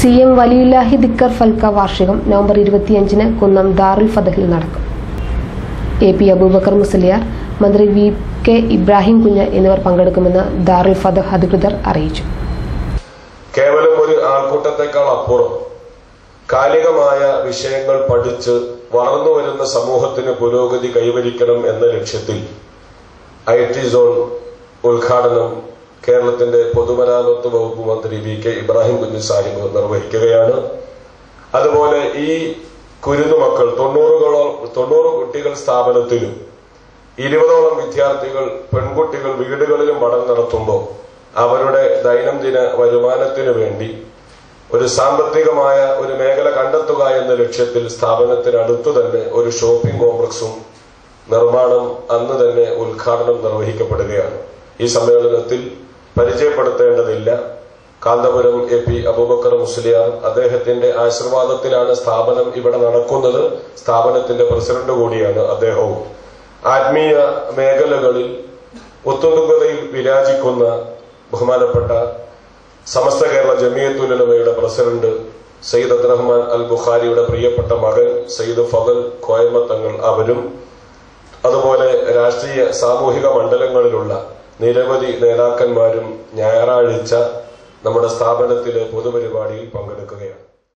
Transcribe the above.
C M വലിയുല്ലാഹി ദിക്കർ ഫൽക്ക വാർഷികം November ഇരുപത്തിയഞ്ചിന് കുന്നം ദാറുൽ ഫതഹിൽ നടക്കും എ പി അബൂബക്കർ മുസ്ലിയാർ മന്ത്രി വി കെ ഇബ്രാഹിം കുഞ്ഞ് എന്നിവർ പങ്കെടുക്കുമെന്ന് ദാറുൽ ഫതഹ് അധികൃതർ അറിയിച്ചു കേവലം ഒരു ആൾക്കൂട്ടത്തെക്കാൾ അപ്പുറം കാലികമായ വിഷയങ്ങൾ പഠിച്ച് വളർന്നു വരുന്ന സമൂഹത്തിന് പുരോഗതി കൈവരിക്കണം എന്ന ലക്ഷ്യത്തിൽ ഐ ടി സോൺ ഉദ്ഘാടനം കേരളത്തിന്റെ പൊതുമരാമത്ത് വകുപ്പ് മന്ത്രി വി കെ ഇബ്രാഹിം കുഞ്ഞു സാഹിബ് നിർവഹിക്കുകയാണ് അതുപോലെ ഈ കുരുന്നു മക്കൾ തൊണ്ണൂറുകളോളം തൊണ്ണൂറ് കുട്ടികൾ സ്ഥാപനത്തിലും ഇരുപതോളം വിദ്യാർത്ഥികൾ പെൺകുട്ടികൾ വീടുകളിലും പഠനം നടത്തുമ്പോൾ അവരുടെ ദൈനംദിന വരുമാനത്തിനു വേണ്ടി ഒരു സാമ്പത്തികമായ ഒരു മേഖല കണ്ടെത്തുക എന്ന ലക്ഷ്യത്തിൽ സ്ഥാപനത്തിനടുത്തു തന്നെ ഒരു ഷോപ്പിംഗ് കോംപ്ലക്സും നിർമ്മാണം അന്ന് തന്നെ ഉദ്ഘാടനം നിർവഹിക്കപ്പെടുകയാണ് ഈ സമ്മേളനത്തിൽ പരിചയപ്പെടുത്തേണ്ടതില്ല കാന്തപുരം എ പി അബൂബക്കർ മുസ്ലിയാർ അദ്ദേഹത്തിന്റെ ആശീർവാദത്തിലാണ് സ്ഥാപനം ഇവിടെ നടക്കുന്നത് സ്ഥാപനത്തിന്റെ പ്രസിഡന്റ് കൂടിയാണ് അദ്ദേഹവും ആത്മീയ മേഖലകളിൽ ഒത്തുതുകതയിൽ വിരാജിക്കുന്ന ബഹുമാനപ്പെട്ട സമസ്ത കേരള ജമിയത്തുലമയുടെ പ്രസിഡന്റ് സയ്യിദ് അബ്ദുറഹ്മാൻ അൽ ബുഖാരിയുടെ പ്രിയപ്പെട്ട മകൻ സയ്യിദ് ഫതൽ കോയമ്പത്തങ്ങൾ അവരും അതുപോലെ രാഷ്ട്രീയ സാമൂഹിക മണ്ഡലങ്ങളിലുള്ള നിരവധി നേതാക്കന്മാരും ഞായറാഴ്ച നമ്മുടെ സ്ഥാപനത്തിലെ പൊതുപരിപാടിയിൽ പങ്കെടുക്കുകയാണ്